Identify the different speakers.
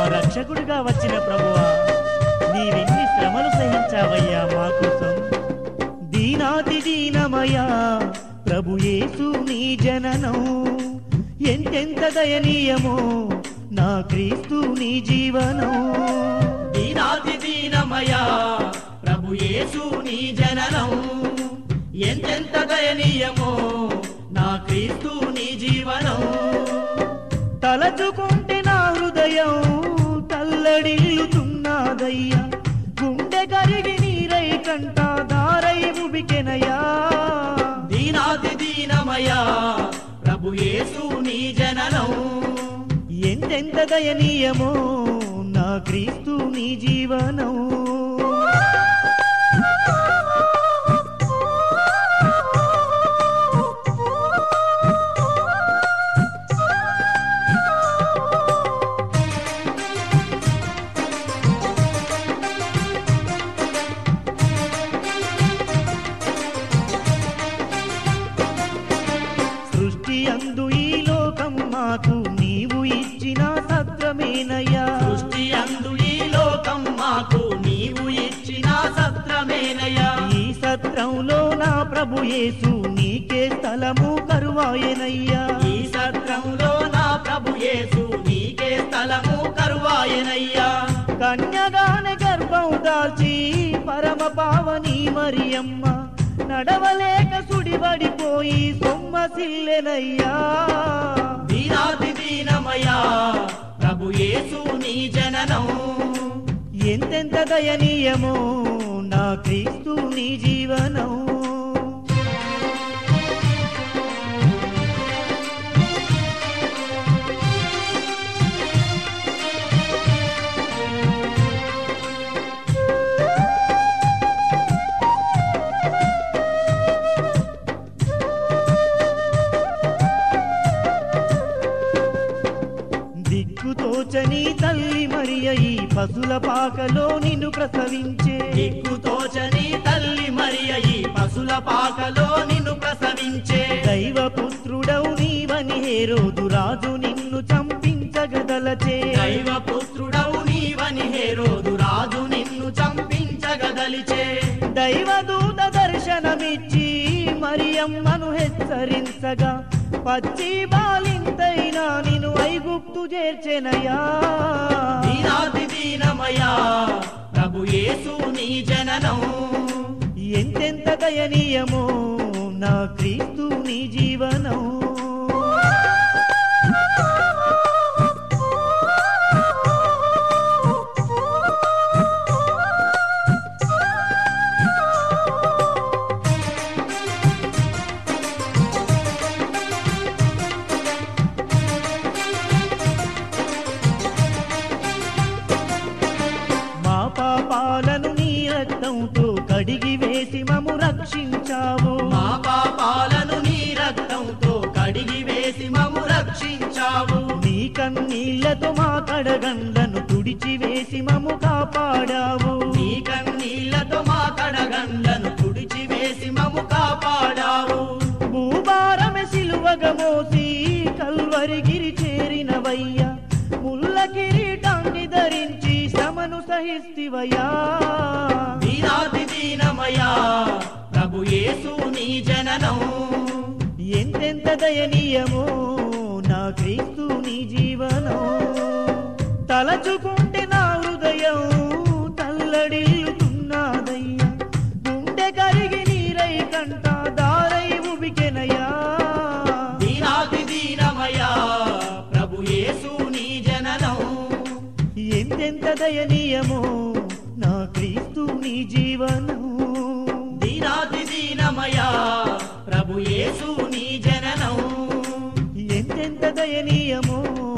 Speaker 1: రక్షకుడిగా వచ్చిన ప్రభువా నీవెన్ని శ్రమలు సహించావయ్యా మా కోసం దీనాతి దీనమయా ప్రభు యేసు నీ జననం ఎంతెంత దయనీయమో నా క్రీస్తు నీ జీవనం
Speaker 2: దీనాతి దీనమయా ప్రభు యేసు నీ జననం ఎంతెంత దయనీయమో నా క్రీస్తు నీ జీవనం
Speaker 1: తలచుకుంటే నా హృదయం తల్లడిల్లుతున్నదయ్యా గుండె కరిగి నీరై కంట దారై ముబికెనయా
Speaker 2: దీనాతి దీనమయా ప్రభు యేసు నీ జననం
Speaker 1: ఎంతెంత దయనీయమో నా క్రీస్తు నీ జీవనం సృష్టి అందు ఈ లోకం మాకు నీవు ఇచ్చిన సత్రమేనయ్యా
Speaker 2: సృష్టి అందు ఈ లోకం మాకు నీవు ఇచ్చిన సత్రమేనయా
Speaker 1: ఈ సత్రంలో నా ప్రభు యేసు నీకే స్థలము కరువాయనయ్యా
Speaker 2: ఈ సత్రంలో నా ప్రభు యేసు నీకే స్థలము కరువాయనయ్యా
Speaker 1: కన్యగానే గర్భం దాల్చి పరమ పావని మరియమ్మ నడవలేక సుడిబడిపోయి సొమ్మసిల్లెనయ్యా
Speaker 2: దీనాతి దీనమయా ప్రభు యేసు నీ జననం
Speaker 1: ఎంతెంత దయనీయమో నా క్రీస్తు నీ జీవనం దిక్కుతోచని తల్లి మరియ ఈ పశుల పాకలో నిన్ను ప్రసవించే
Speaker 2: దిక్కుతోచని తల్లి మరియ ఈ పశుల పాకలో నిన్ను ప్రసవించే
Speaker 1: దైవపుత్రుడవు నీవని హేరోదు రాజు నిన్ను చంపించగదలచే
Speaker 2: దైవ పుత్రుడవు నీవని హేరోదు రాజు నిన్ను చంపించగదలిచే
Speaker 1: దైవదూత దర్శనమిచ్చి మరియమ్మను హెచ్చరించగా పచ్చి బాలింతైనా నిన్ను ఐగుప్తు చేర్చెనయా
Speaker 2: దీనాతి దీనమయా ప్రభు యేసు నీ జననం
Speaker 1: ఎంతెంత దయనీయమో నా క్రీస్తు నీ జీవనం మా పాపాలను నీ రక్తంతో కడిగి వేసి మము రక్షించావు
Speaker 2: మా పాపాలను నీ రక్తంతో కడిగి వేసి మము రక్షించావు
Speaker 1: నీ కన్నీళ్లతో మా కడగండ్లను తుడిచి వేసి మము కాపాడావు
Speaker 2: నీ కన్నీళ్లతో మా కడగండ్లను తుడిచి వేసి మము కాపాడావు
Speaker 1: భూభారమె సిలువగా మోసి కల్వరిగిరి చేరినవయ్యా ముల్ల కిరీటాన్ని ధరించి శ్రమను సహిస్తివయ్యా
Speaker 2: దీనాతి దీనమయా ప్రభు యేసు నీ జననం
Speaker 1: ఎంతెంత దయనీయమో నా క్రీస్తు నీ జీవనం తలచుకుంటే నా హృదయం తల్లడిల్లుతున్నదయ్యా గుండె కరిగి నీరై కంట దారై ఉబికెనయా
Speaker 2: దీనాతి దీనమయా ప్రభు యేసు నీ జననం
Speaker 1: ఎంతెంత దయనీయమో నా క్రీస్తు నీ జీవనం
Speaker 2: దీనాతి దీనమయా ప్రభు యేసు నీ జననం
Speaker 1: ఎంతెంత దయనీయమో